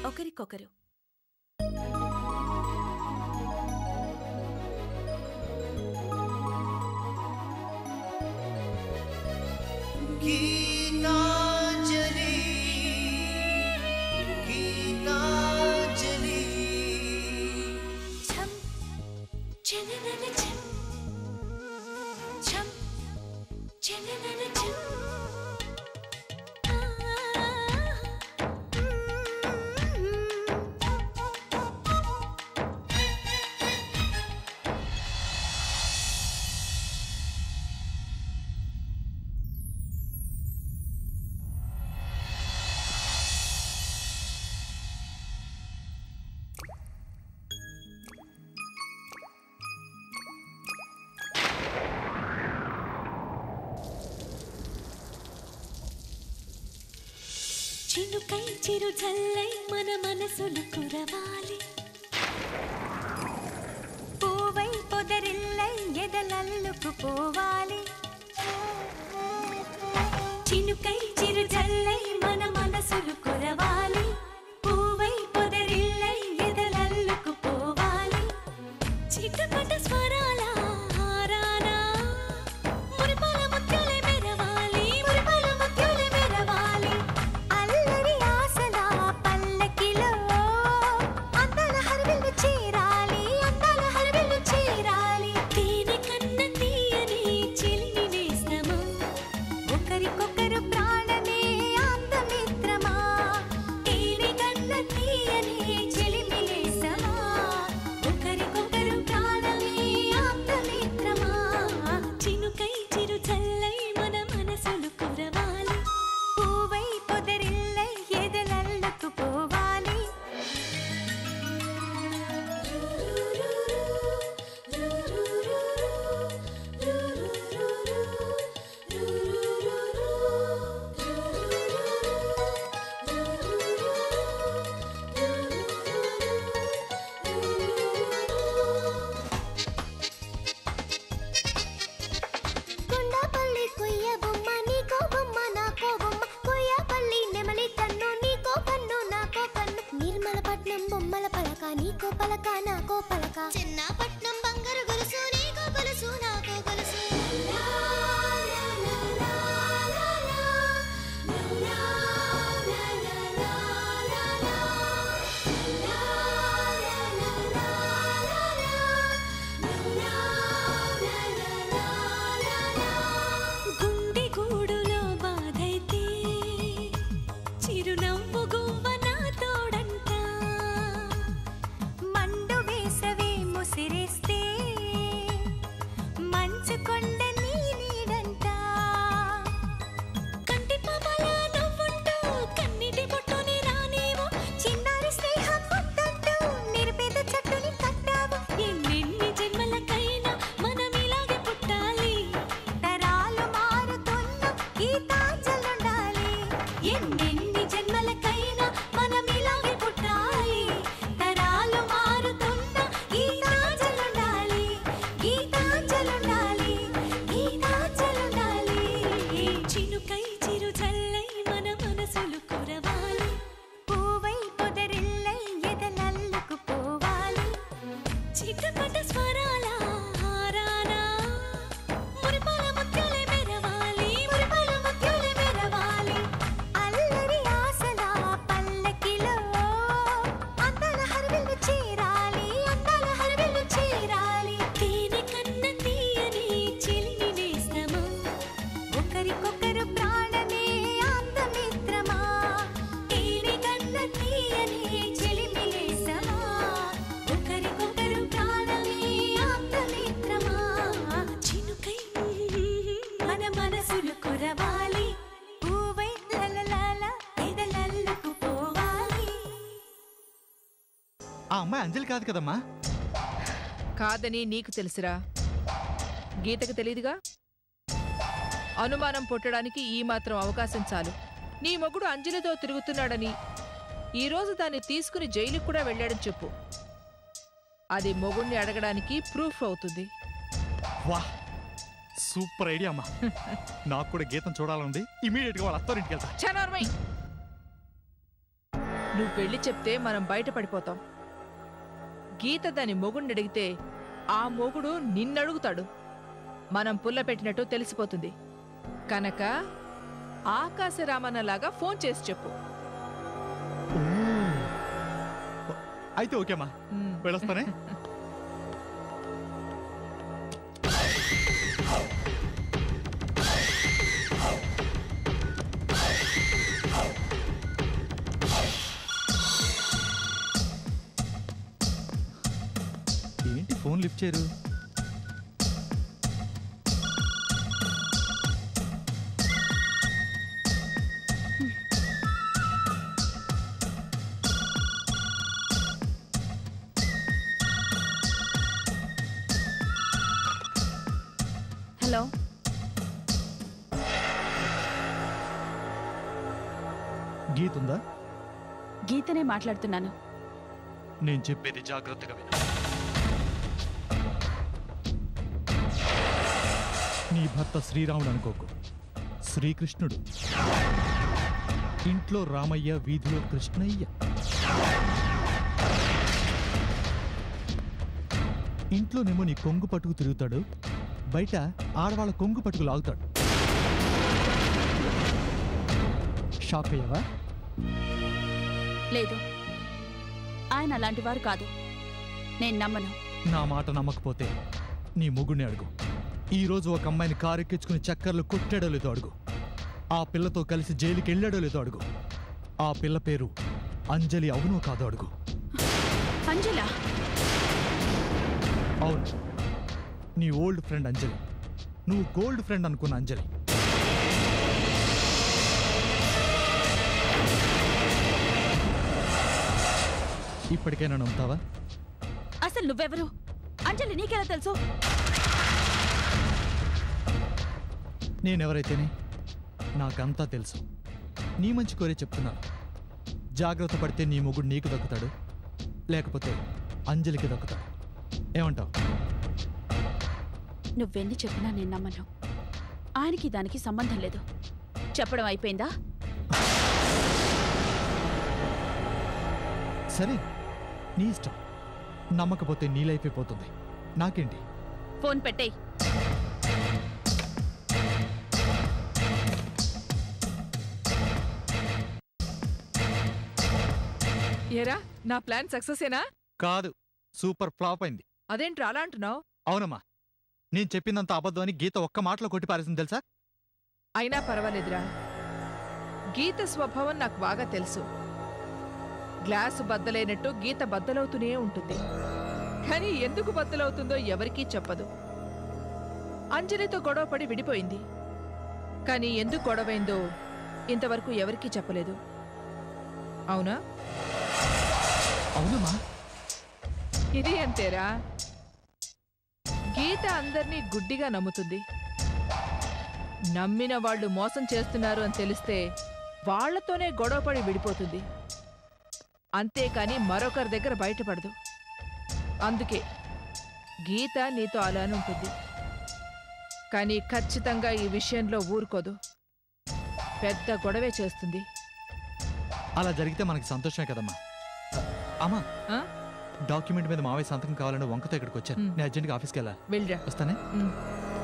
ఒకరికొకరు గీతాంజలి గీతాంజలి ఛం చననన ఛం ఛం చననన ఛం చినుకై చిరు జల్లై మన మనసులు కురవాలి పూవై పొదరిల్లై ఎదలల్లుకు పోవాలి చినుకై చిరు జల్లై మన మనసులు కురవాలి పూవై పొదరిల్లై ఎదలల్లుకు పోవాలి చిటపట స్వరాల హారానా మురిపాల ముత్యాలే మెరవాలి మురిపాల ముత్యాలే మెరవాలి అల్లరి ఆశల పల్లకిలో అందాల హరివిల్లు చేరాలి అందాల హరివిల్లు చేరాలి తేనె కన్న తీయని చిలిమి నేస్తమా ఒకరికొకరు ప్రాణమే అందమిత్రమా తేనె కన్న తీయని చిలిమి నేస్తమా ఒకరికొకరు ప్రాణమే అందమిత్రమా చినుకై చిరు చల్లై మన మనసులు కురవాలి పూవై పొదరిల్లై ఎదలల్లకు పోవాలి కొండపల్లి కొయ్య బొమ్మ నీకో బొమ్మ నాకో బొమ్మ కొయ్యపల్లి నెమలి కన్ను నీకో కన్ను నాకో కన్ను నిర్మలపట్నం బొమ్మల పలక నీకో పలక నాకో పలక చిన్నపట్నం బంగారు గొలుసు నీకో గొలుసు నాకో గొలుసు గుండె గూడులో బాధైతే చిరునవ్వు గువ్వ నా తోడంట మండు వేసవే ముసిరేస్తే మంచు కొండ నీ నీడంట కంటి పాపల నవ్వుంటూ కన్నిటి బొట్టుని రానేమో చిన్నారి స్నేహం ముద్దంటూ నిరుపేద చెట్టుని కట్టావు ఎన్నెన్ని జన్మలకైనా మనం ఇలాగే పుట్టాలి తరాలు మారుతున్న గీతాంజలుండాలి ఎన్నెన్ని జన్మలకైనా మనం ఇలాగే పుట్టాలి తరాలు మారుతున్న గీతాంజలుండాలి గీతాంజలుండాలి గీతాంజలుండాలి చినుకై చిరు జల్లై మన మనసులు కురవాలి పూవై పొదరిల్లై ఎదలల్లుకు పోవాలి చిటపట స్వరాల హారానా మురిపాల ముత్యాలే మెరవాలి మురిపాల ముత్యాలే మెరవాలి అల్లరి ఆశల పల్లకిలో అందాల హరివిల్లు చేరాలి అందాల హరివిల్లు చేరాలి తేనె కన్న తీయని చిలిమి నేస్తమా ఒకరికొకరు ప్రాణమే అందమిత్రమా తేనె కన్న తీయని చిలిమి నేస్తమా ఒకరికొకరు ప్రాణమే అందమిత్రమా చినుకై మన మనసులు కురవాలి పూవై లలలాల ఎదలల్లుకు పోవాలి ఆ అమ్మాయి అంజలి కాదు కదమ్మా కాదని నీకు తెలుసురా గీతకు తెలీదుగా అనుమానం పుట్టడానికి ఈ మాత్రం అవకాశం చాలు నీ మొగుడు అంజలితో తిరుగుతున్నాడని ఈరోజు దాన్ని తీసుకుని జైలుకు కూడా వెళ్ళాడని చెప్పు అది మొగుణ్ణి అడగడానికి ప్రూఫ్ అవుతుంది వా సూపర్ ఐడియా అమ్మా నాకు కూడా గీతం చూడాలంది ఇమీడియట్ గా వాళ్ళ అత్తారింటికి వెళ్తా చనోర్మై నువ్వు వెళ్ళి చెప్తే మనం బయటపడిపోతాం గీత దాని మొగుడిని అడిగితే ఆ మొగుడు నిన్నడుగుతాడు మనం పుల్ల పెట్టినట్టు తెలిసిపోతుంది కనుక ఆకాశరామన్నలాగా ఫోన్ చేసి చెప్పు అయితే ఓకేమ్మా ఉమ్. వెళ్ళొస్తానే ఏంటి ఫోన్ లిఫ్ట్ చేయరు హలో గీత ఉందా గీతనే మాట్లాడుతున్నాను నేను చెప్పేది జాగ్రత్తగా విను నీ భర్త శ్రీరాముడు అనుకోకు శ్రీకృష్ణుడు ఇంట్లో రామయ్య వీధిలో కృష్ణయ్య ఇంట్లోనేమో నీ కొంగు పట్టుకు తిరుగుతాడు బయట ఆడవాళ్ళ కొంగు పట్టుకు లాగుతాడు షాక్ అయ్యావా లేదు ఆయన అలాంటి వారు కాదు నేను నమ్మను నా మాట నమ్మకపోతే నీ మొగుడిని అడుగు ఈ రోజు ఒక అమ్మాయిని కారెక్కించుకుని చక్కర్లు కొట్టాడో లేదో అడుగు ఆ పిల్లతో కలిసి జైలుకి వెళ్ళాడో లేదో అడుగు ఆ పిల్ల పేరు అంజలి అవునో కాదో అడుగు అంజలా అవును నీ ఓల్డ్ ఫ్రెండ్ అంజలి నువ్వు గోల్డ్ ఫ్రెండ్ అనుకున్న అంజలి ఇప్పటికైనా నమ్ముతావా అసలు నువ్వెవరు అంజలి నీకెలా తెలుసు నేనెవరైతేనే నాకంతా తెలుసు నీ మంచి కోరే చెప్తున్నాను జాగ్రత్త పడితే నీ మొగుడు నీకు దక్కుతాడు లేకపోతే అంజలికి దక్కుతాడు ఏమంటావు నువ్వెన్ని చెప్పినా నేను నమ్మను ఆయనకి దానికి సంబంధం లేదు చెప్పడం అయిపోయిందా సరే నీ ఇష్టం నమ్మకపోతే నీ లైఫ్ అయిపోతుంది నాకేంటి ఫోన్ పెట్టేయ్ ఏరా నా ప్లాన్ సక్సెసేనా కాదు సూపర్ ఫ్లాప్ అయింది అదేంట్రా అలా అంటున్నావు అవునమ్మా నేను చెప్పిందంత అబద్ధం అని గీత ఒక్క మాటలో కొట్టి పారేసింది తెలుసా అయినా పర్వాలేదురా గీత స్వభావం నాకు బాగా తెలుసు గ్లాసు బద్దలైనట్టు గీత బద్దలవుతూనే ఉంటుంది కానీ ఎందుకు బద్దలవుతుందో ఎవరికీ చెప్పదు అంజలితో గొడవపడి విడిపోయింది కానీ ఎందుకు గొడవైందో ఇంతవరకు ఎవరికీ చెప్పలేదు అవునా అవునమ్మా ఇది అంతేరా గీత అందర్నీ గుడ్డిగా నమ్ముతుంది నమ్మిన వాళ్ళు మోసం చేస్తున్నారు అని తెలిస్తే వాళ్లతోనే గొడవపడి విడిపోతుంది అంతేకాని మరొకరి దగ్గర బయటపడదు అందుకే గీత నీతో అలానే ఉంటుంది కానీ ఖచ్చితంగా ఈ విషయంలో ఊరుకోదు పెద్ద గొడవే చేస్తుంది అలా జరిగితే మనకి సంతోషమే కదమ్మా అమ్మా ఆ? డాక్యుమెంట్ మీద మావయ్య సంతకం కావాలని వంకతో ఇక్కడికి వచ్చాను మ్. నేను అర్జెంట్గా ఆఫీస్కి వెళ్ళా వెళ్ళరా వస్తానే ఉమ్.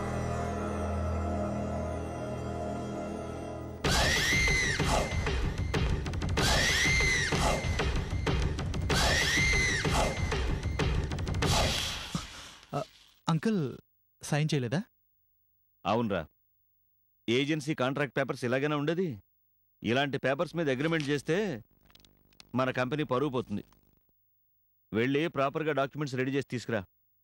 అంకుల్ సైన్ చేయలేదా అవునరా ఏజెన్సీ కాంట్రాక్ట్ పేపర్స్ ఇలాగైనా ఉండేది ఇలాంటి పేపర్స్ మీద అగ్రిమెంట్ చేస్తే మన కంపెనీ పరువు పోతుంది వెళ్ళి ప్రాపర్గా డాక్యుమెంట్స్ రెడీ చేసి తీసుకురా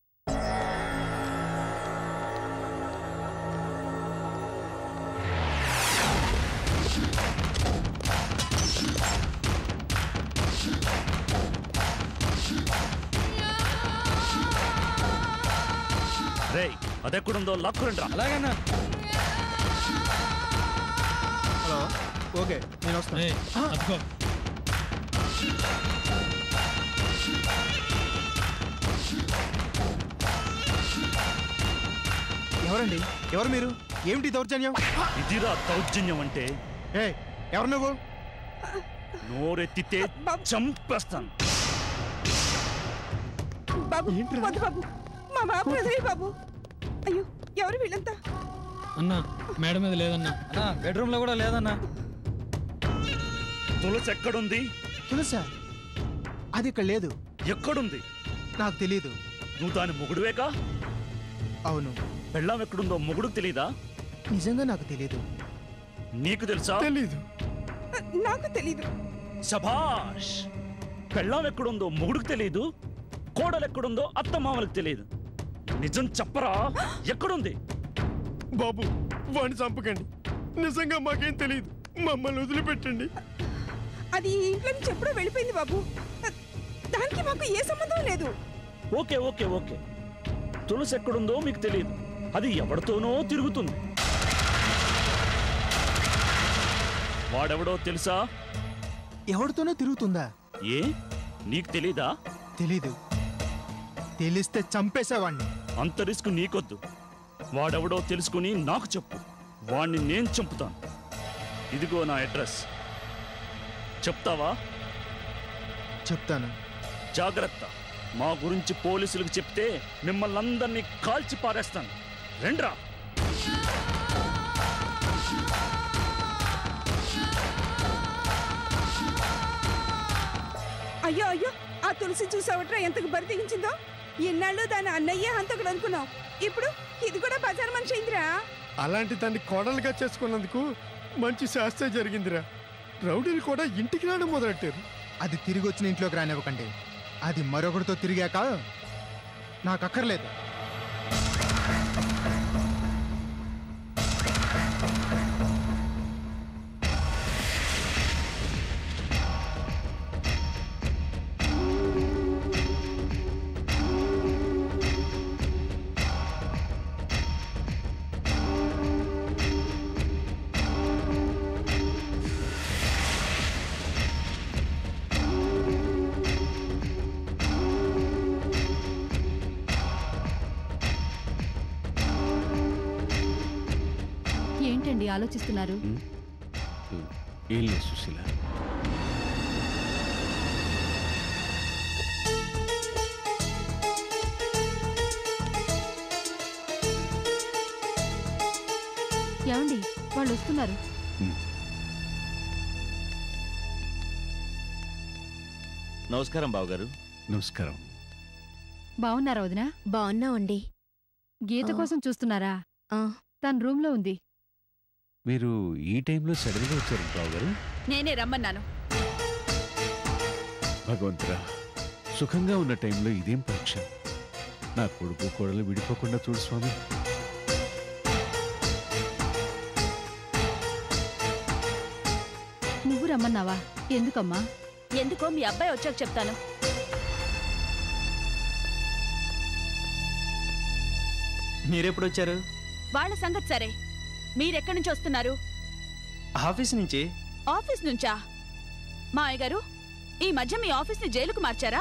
రే అదెక్కడుందో లాక్కురండ్రా అలాగన్నా హలో ఓకే నేను వస్తాను ఎవరండి ఎవరు మీరు ఏమిటి దౌర్జన్యం ఇదిరా దౌర్జన్యం అంటే ఏ ఎవరు నువ్వు నోరెత్తితే చంపేస్తాను బాబు వద్దు బాబు మా బాబు వదిలే బాబు అయ్యో ఎవరు వీళ్ళంతా అన్నా మేడం మీద లేదన్నా అన్నా బెడ్రూమ్ లో కూడా లేదన్నా తులసి ఎక్కడుంది తెలుసా అది ఇక్కడ లేదు ఎక్కడుంది నాకు తెలియదు నువ్వు దాని మొగుడువేకా అవును పెళ్ళాం ఎక్కడుందో మొగుడుకు తెలీదా నిజంగా నాకు తెలియదు నీకు తెలుసా తెలీదు నాకు తెలీదు శభాష్ పెళ్ళాం ఎక్కడుందో మొగుడుకు తెలీదు కోడలు ఎక్కడుందో అత్త మామలకు తెలియదు నిజం చెప్పరా ఎక్కడుంది బాబు వాడిని చంపకండి నిజంగా మాకేం తెలియదు మమ్మల్ని వదిలిపెట్టండి అది ఈ ఇంట్లో నుంచి ఎప్పుడో వెళ్ళిపోయింది బాబు దానికి మాకు ఏ సంబంధం లేదు ఓకే ఓకే ఓకే తులసి ఎక్కడుందో మీకు తెలియదు అది ఎవరితోనో తిరుగుతుంది వాడెవడో తెలుసా ఎవరితోనో తిరుగుతుందా ఏ నీకు తెలీదా తెలీదు తెలిస్తే చంపేసేవాడిని అంత రిస్క్ నీకొద్దు వాడెవడో తెలుసుకుని నాకు చెప్పు వాణ్ణి నేను చంపుతాను ఇదిగో నా అడ్రస్ చెప్తావా చెప్తాను జాగ్రత్త మా గురించి పోలీసులకు చెప్తే మిమ్మల్ని అందరినీ కాల్చి పారేస్తాను రండ్రా అయ్యో అయ్యో ఆ తులసి చూసావట్రా ఎంతకు బరి తెగించిందో ఇన్నాళ్ళు దాని అన్నయ్య హంతకుడు అనుకున్నావు ఇప్పుడు ఇది కూడా బజార్ మనిషి అయిందిరా అలాంటి దాన్ని కోడలుగా చేసుకున్నందుకు మంచి శాస్త్ర జరిగిందిరా రౌడీలు కూడా ఇంటికి రావడం మొదలెట్టారు అది తిరిగి వచ్చిన ఇంట్లోకి రానివ్వకండి అది మరొకరితో తిరిగాక నాకు అక్కర్లేదు ఏంటండి ఆలోచిస్తున్నారు ఏం లేదు సుశీల ఏమండి వాళ్ళు వస్తున్నారు నమస్కారం బావగారు నమస్కారం బాగున్నారా వదినా బాగున్నామండి గీత ఆ. కోసం చూస్తున్నారా ఆ. తన రూమ్ లో ఉంది మీరు ఈ టైంలో సడన్గా వచ్చారు రావు గారు నేనే రమ్మన్నాను భగవంతురా సుఖంగా ఉన్న టైంలో ఇదేం పరీక్ష నా కొడుకు కోడలు విడిపోకుండా చూడు స్వామి నువ్వు రమ్మన్నావా ఎందుకమ్మా ఎందుకో మీ అబ్బాయి వచ్చాక చెప్తాను మీరెప్పుడు వచ్చారు వాళ్ళ సంగతి సరే మీరెక్కడి నుంచి వస్తున్నారు ఆఫీస్ నుంచి ఆఫీస్ నుంచా మా అయ్యగారు ఈ మధ్య మీ ఆఫీస్ని జైలుకు మార్చారా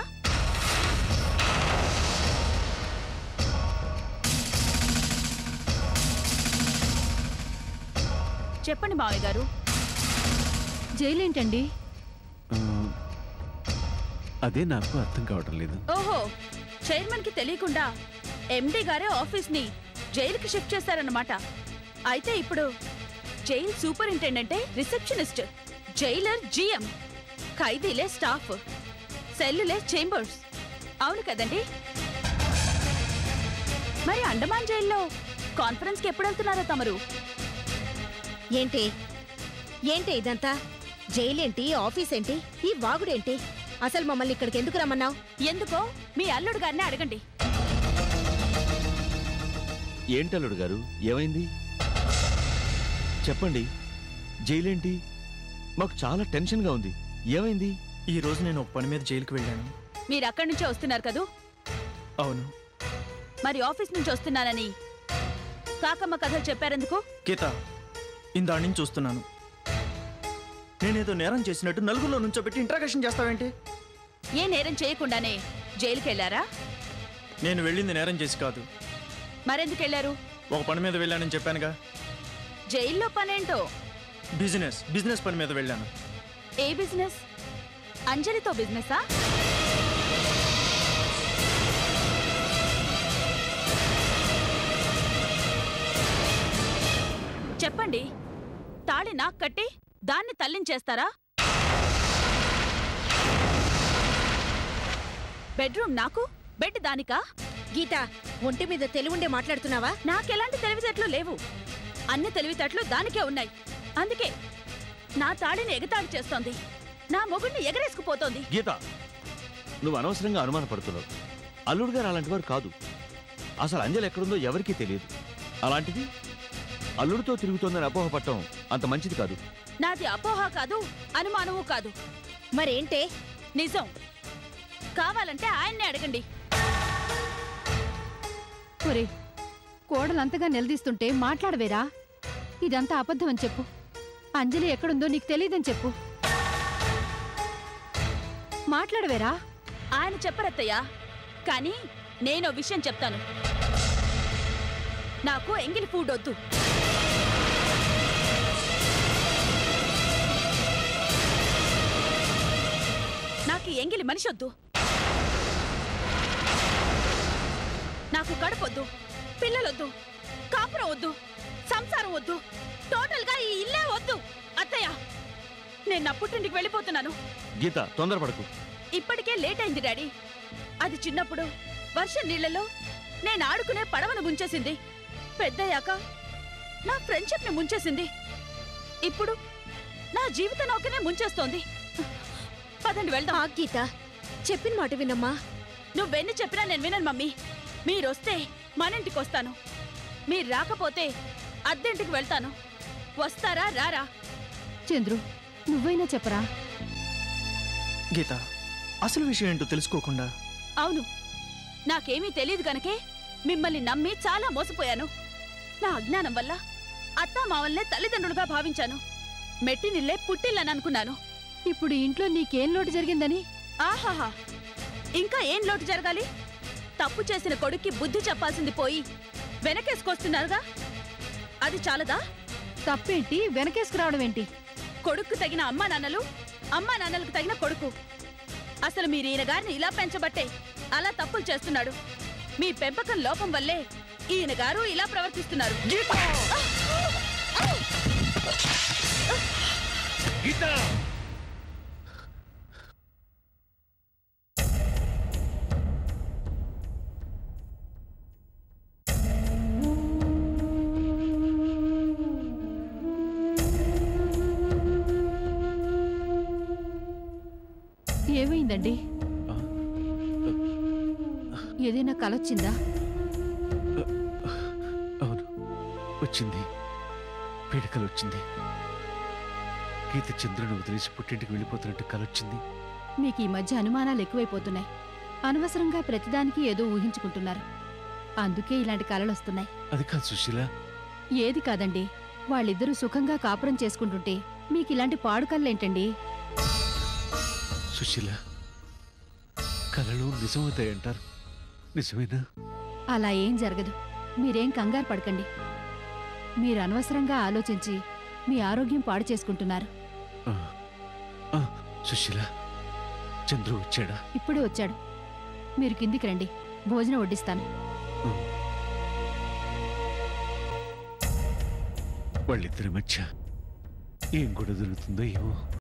చెప్పండి మావయ్య గారు జైలేంటండి ఆ, అదే నాకు అర్థం కావటం లేదు ఓహో చైర్మన్ కి తెలియకుండా ఎండి గారే ఆఫీస్ ని జైలుకి షిఫ్ట్ చేశారన్నమాట అయితే ఇప్పుడు జైల్ సూపరింటెండెంటే రిసెప్షనిస్ట్ జైలర్ జిఎం ఖైదీలే స్టాఫ్ సెల్లులే చేంబర్స్ అవును కదండి మరి అండమాన్ జైల్లో కాన్ఫరెన్స్కి ఎప్పుడు వెళ్తున్నారో తమరు ఏంటి ఏంటి ఇదంతా జైలేంటి ఆఫీస్ ఏంటి ఈ వాగుడేంటి అసలు మమ్మల్ని ఇక్కడికి ఎందుకు రమ్మన్నావు ఎందుకో మీ అల్లుడు గారిని అడగండి ఏంటల్లుడు గారు ఏమైంది చెప్పండి జైలేంటి మాకు చాలా టెన్షన్గా ఉంది ఏమైంది ఈ రోజు నేను ఒక పని మీద జైలుకి వెళ్ళాను మీరు అక్కడి నుంచే వస్తున్నారు కదూ అవును మరి ఆఫీస్ నుంచి వస్తున్నానని కాకమ్మ కథలు చెప్పారెందుకు గీత ఇందా నుంచి చూస్తున్నాను నేనేదో నేరం చేసినట్టు నలుగురిలో నుంచోబెట్టి ఇంట్రాగేషన్ చేస్తావేంటి ఏ నేరం చేయకుండానే జైలుకెళ్లారా నేను వెళ్ళింది నేరం చేసి కాదు మరెందుకు వెళ్లారు ఒక పని మీద వెళ్ళానని చెప్పానుగా జైల్లో పనేంటో బిజినెస్ బిజినెస్ పని మీద వెళ్ళాను ఏ బిజినెస్ అంజలితో బిజినెసా చెప్పండి తాళి నాకు కట్టి దాన్ని తల్లించేస్తారా బెడ్రూమ్ నాకు బెడ్ దానికా గీత ఒంటి మీద తెలివుండే మాట్లాడుతున్నావా నాకెలాంటి తెలివితేటలు లేవు అన్ని తెలివితేటలు దానికే ఉన్నాయి అందుకే నా తాళిని ఎగతాళి చేస్తోంది నా మొగుడిని ఎగరేసుకుపోతోంది గీత నువ్వు అనవసరంగా అనుమానపడుతున్నావు అల్లుడు గారు అలాంటి వారు కాదు అసలు అంజలి ఎక్కడుందో ఎవరికీ తెలియదు అలాంటిది అల్లుడితో తిరుగుతోందని అపోహపడటం అంత మంచిది కాదు నాది అపోహ కాదు అనుమానము కాదు మరేంటే నిజం కావాలంటే ఆయన్నే అడగండి ఒరే కోడలంతగా నిలదీస్తుంటే మాట్లాడవేరా ఇదంతా అబద్ధం అని చెప్పు అంజలి ఎక్కడుందో నీకు తెలియదని చెప్పు మాట్లాడవేరా ఆయన చెప్పరత్తయ్యా కానీ నేను విషయం చెప్తాను నాకు ఎంగిలి ఫుడ్ వద్దు నాకు ఈ ఎంగిలి మనిషి వద్దు నాకు కడుపొద్దు పిల్లలొద్దు కాపురం వద్దు సంసారం వద్దు టోటల్ గా ఈ ఇల్లే వద్దు అత్తయ్య నేను నా పుట్టింటికి వెళ్ళిపోతున్నాను గీత తొందరపడకు ఇప్పటికే లేట్ అయింది డాడీ అది చిన్నప్పుడు వర్షం నీళ్లలో నేను ఆడుకునే పడవను ముంచేసింది పెద్దయ్యాక నా ఫ్రెండ్షిప్ ని ముంచేసింది ఇప్పుడు నా జీవిత నౌకనే ముంచేస్తోంది పదండి వెళ్దాం గీత చెప్పిన మాట వినమ్మా నువ్వెన్ని చెప్పినా నేను వినను మమ్మీ మీరొస్తే మన ఇంటికి వస్తాను మీరు రాకపోతే అద్దెంటికి వెళ్తాను వస్తారా రారా చంద్రు నువ్వైనా చెప్పరా గీత అసలు విషయం ఏంటో తెలుసుకోకుండా అవును నాకేమీ తెలియదు గనకే మిమ్మల్ని నమ్మి చాలా మోసపోయాను నా అజ్ఞానం వల్ల అత్తా మావల్నే తల్లిదండ్రులుగా భావించాను మెట్టినిల్లే పుట్టిల్లని అనుకున్నాను ఇప్పుడు ఇంట్లో నీకేం లోటు జరిగిందని ఆహాహా ఇంకా ఏం లోటు జరగాలి తప్పు చేసిన కొడుక్కి బుద్ధి చెప్పాల్సింది పోయి వెనకేసుకొస్తున్నారుగా అది చాలదా తప్పేంటి వెనకేసుకురావడం ఏంటి కొడుక్కు తగిన అమ్మా నాన్నలు అమ్మా నాన్నలకు తగిన కొడుకు అసలు మీరు ఈయన గారిని ఇలా పెంచబట్టే అలా తప్పులు చేస్తున్నాడు మీ పెంపకం లోపం వల్లే ఈయన గారు ఇలా ప్రవర్తిస్తున్నారు గీత ఏమైందండి ఏదైనా కలొచ్చిందా అవును వచ్చింది పీడకలు వచ్చింది గీత చంద్రుని వదిలేసి పుట్టింటికి వెళ్ళిపోతున్నట్టు కలొచ్చింది మీకు ఈ మధ్య అనుమానాలు ఎక్కువైపోతున్నాయి అనవసరంగా ప్రతిదానికి ఏదో ఊహించుకుంటున్నారు అందుకే ఇలాంటి కలలొస్తున్నాయి అది కాదు సుశీల ఏది కాదండి వాళ్ళిద్దరూ సుఖంగా కాపురం చేసుకుంటుంటే మీకు ఇలాంటి పాడు కళ్ళేంటండి సుశీల కలలు నిజమవుతాయంటారు నిజమేనా అలా ఏం జరగదు మీరేం కంగారు పడకండి మీరు అనవసరంగా ఆలోచించి మీ ఆరోగ్యం పాడు చేసుకుంటున్నారు ఆ, ఆ, సుశీల చంద్రు వచ్చాడా ఇప్పుడే వచ్చాడు మీరు కిందికి రండి భోజనం వడ్డిస్తాను వాళ్ళిద్దరి మధ్య ఏం గొడవ జరుగుతుందో ఏమో